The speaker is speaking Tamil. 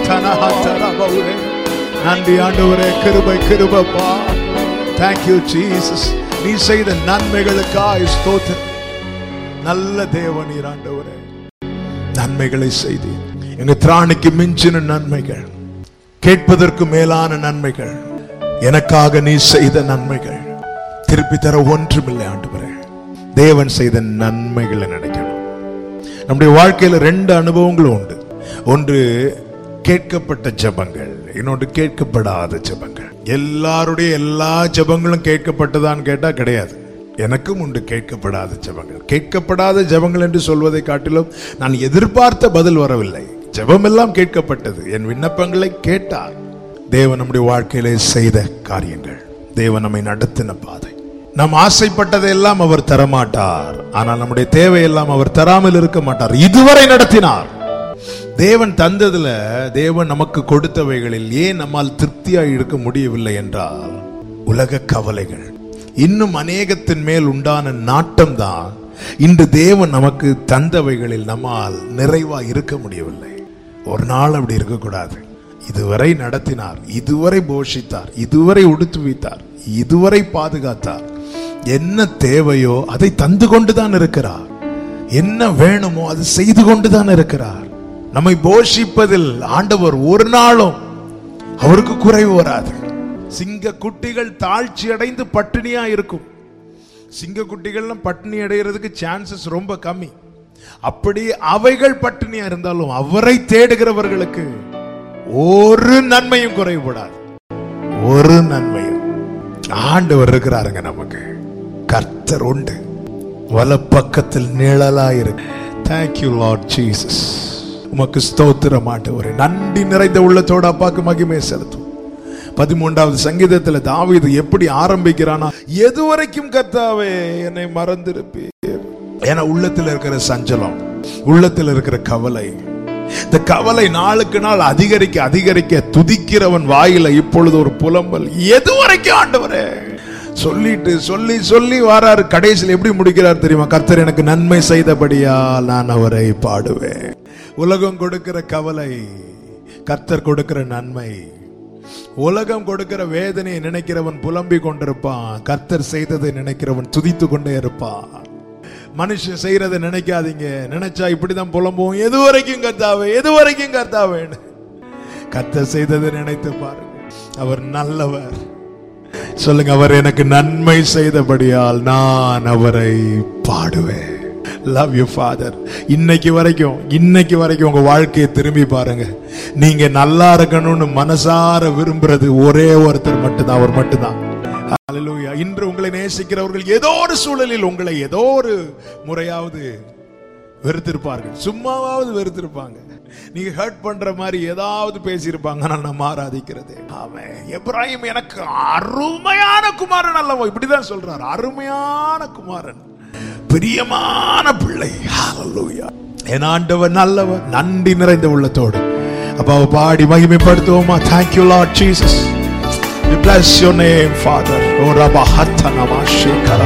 தனஹத்தரபவுரே. நன்றி ஆண்டவரே கிருபை கிருபப்பா தேங்க்யூ ஜீசஸ் நீ செய்த நன்மைகளுக்காய் ஸ்தோத்திரம் நல்ல தேவனீர் ஆண்டவரே நன்மைகளை செய்து எங்க திராணிக்கு மிஞ்சின நன்மைகள் கேட்பதற்கு மேலான நன்மைகள் எனக்காக நீ செய்த நன்மைகள் திருப்பி தர ஒன்றுமில்லை ஆண்டவரே தேவன் செய்த நன்மைகளை நினைக்கணும் நம்முடைய வாழ்க்கையில ரெண்டு அனுபவங்களும் உண்டு ஒன்று கேட்கப்பட்ட ஜெபங்கள் இன்னொன்று கேட்கப்படாத ஜெபங்கள் எல்லாருடைய எல்லா ஜெபங்களும் கேட்கப்பட்டதான்னு கேட்டா கிடையாது எனக்கும் உண்டு கேட்கப்படாத ஜெபங்கள் கேட்கப்படாத ஜெபங்கள் என்று சொல்வதை காட்டிலும் நான் எதிர்பார்த்த பதில் வரவில்லை ஜெபம் எல்லாம் கேட்கப்பட்டது என் விண்ணப்பங்களை கேட்டார் தேவன் நம்முடைய வாழ்க்கையிலே செய்த காரியங்கள் தேவன் நம்மை நடத்தின பாதை நாம் ஆசைப்பட்டதையெல்லாம் அவர் தரமாட்டார் ஆனால் நம்முடைய தேவையெல்லாம் அவர் தராமல் இருக்க மாட்டார் இதுவரை நடத்தினார் தேவன் தந்ததுல தேவன் நமக்கு கொடுத்தவைகளில் ஏன் நம்மால் திருப்தியாய் இருக்க முடியவில்லை என்றால் உலக கவலைகள் இன்னும் அநேகத்தின் மேல் உண்டான நாட்டம் தான் இன்று தேவன் நமக்கு தந்தவைகளில் நம்மால் நிறைவா இருக்க முடியவில்லை ஒரு நாள் அப்படி இருக்கக்கூடாது இதுவரை நடத்தினார் இதுவரை போஷித்தார் இதுவரை உடுத்து வைத்தார் இதுவரை பாதுகாத்தார் என்ன தேவையோ அதை தந்து கொண்டுதான் இருக்கிறார் என்ன வேணுமோ அது செய்து கொண்டுதான் இருக்கிறார் நம்மை போஷிப்பதில் ஆண்டவர் ஒரு நாளும் அவருக்கு குறைவு வராது சிங்க குட்டிகள் தாழ்ச்சி அடைந்து பட்டினியா இருக்கும் சிங்க குட்டிகள்லாம் பட்டினி அடைகிறதுக்கு சான்சஸ் ரொம்ப கம்மி அப்படி அவைகள் பட்டினியா இருந்தாலும் அவரை தேடுகிறவர்களுக்கு ஒரு நன்மையும் குறைபடாது ஒரு நன்மையும் ஆண்டவர் இருக்கிறாருங்க நமக்கு கர்த்தர் உண்டு வலப்பக்கத்தில் நிழலா இருக்கு தேங்க்யூ லார்ட் ஜீசஸ் உமக்கு ஸ்தோத்திரம் ஆண்டவரே நன்றி நிறைந்த உள்ளத்தோட அப்பாக்கு மகிமை செலுத்தும் பதிமூன்றாவது சங்கீதத்துல தாவீது எப்படி ஆரம்பிக்கிறானா எது வரைக்கும் கர்த்தாவே என்னை மறந்திருப்பீர் ஏன்னா உள்ளத்துல இருக்கிற சஞ்சலம் உள்ளத்துல இருக்கிற கவலை இந்த கவலை நாளுக்கு நாள் அதிகரிக்க அதிகரிக்க துதிக்கிறவன் வாயில இப்பொழுது ஒரு புலம்பல் எது வரைக்கும் ஆண்டவரே சொல்லிட்டு சொல்லி சொல்லி வாராரு கடைசியில் எப்படி முடிக்கிறார் தெரியுமா கர்த்தர் எனக்கு நன்மை செய்தபடியால் நான் அவரை பாடுவேன் உலகம் கொடுக்கிற கவலை கர்த்தர் கொடுக்கிற நன்மை உலகம் கொடுக்கிற வேதனையை நினைக்கிறவன் புலம்பிக் கொண்டிருப்பான் கர்த்தர் செய்ததை நினைக்கிறவன் துதித்து கொண்டே இருப்பான் மனுஷன் செய்யறதை நினைக்காதீங்க நினைச்சா இப்படிதான் புலம்புவோம் எது வரைக்கும் கர்த்தாவே எது வரைக்கும் கர்த்தாவேன்னு கர்த்தர் செய்ததை நினைத்து பாருங்க அவர் நல்லவர் சொல்லுங்க அவர் எனக்கு நன்மை செய்தபடியால் நான் அவரை பாடுவேன் லவ் யூ ஃபாதர் இன்னைக்கு வரைக்கும் இன்னைக்கு வரைக்கும் உங்க வாழ்க்கையை திரும்பி பாருங்க நீங்க நல்லா இருக்கணும்னு மனசார விரும்புறது ஒரே ஒருத்தர் மட்டும்தான் அவர் மட்டும்தான் ஹalleluya இன்று உங்களை நேசிக்கிறவர்கள் ஏதோ ஒரு சூழலில் உங்களை ஏதோ ஒரு முறையாவது வெறுத்திருப்பார்கள் சும்மாவாவது வெறுத்திருப்பாங்க நீங்க ஹர்ட் பண்ற மாதிரி ஏதாவது பேசியிருப்பாங்க ஆனால் நம்ம ஆராதிக்கிறது ஆமென் எப்ராஹிம் எனக்கு அருமையான குமாரன் அல்லவோ இப்படிதான் சொல்றார் அருமையான குமாரன் பிரியமான பிள்ளை ஹalleluya என் ஆண்டவர் நல்லவர் நன்றி நிறைந்த உள்ளத்தோடு அப்பாவை பாடி மகிமைப்படுத்துவோமா thank you Lord Jesus We bless your name, Father. Oh, Rabba Hatta Namashikara.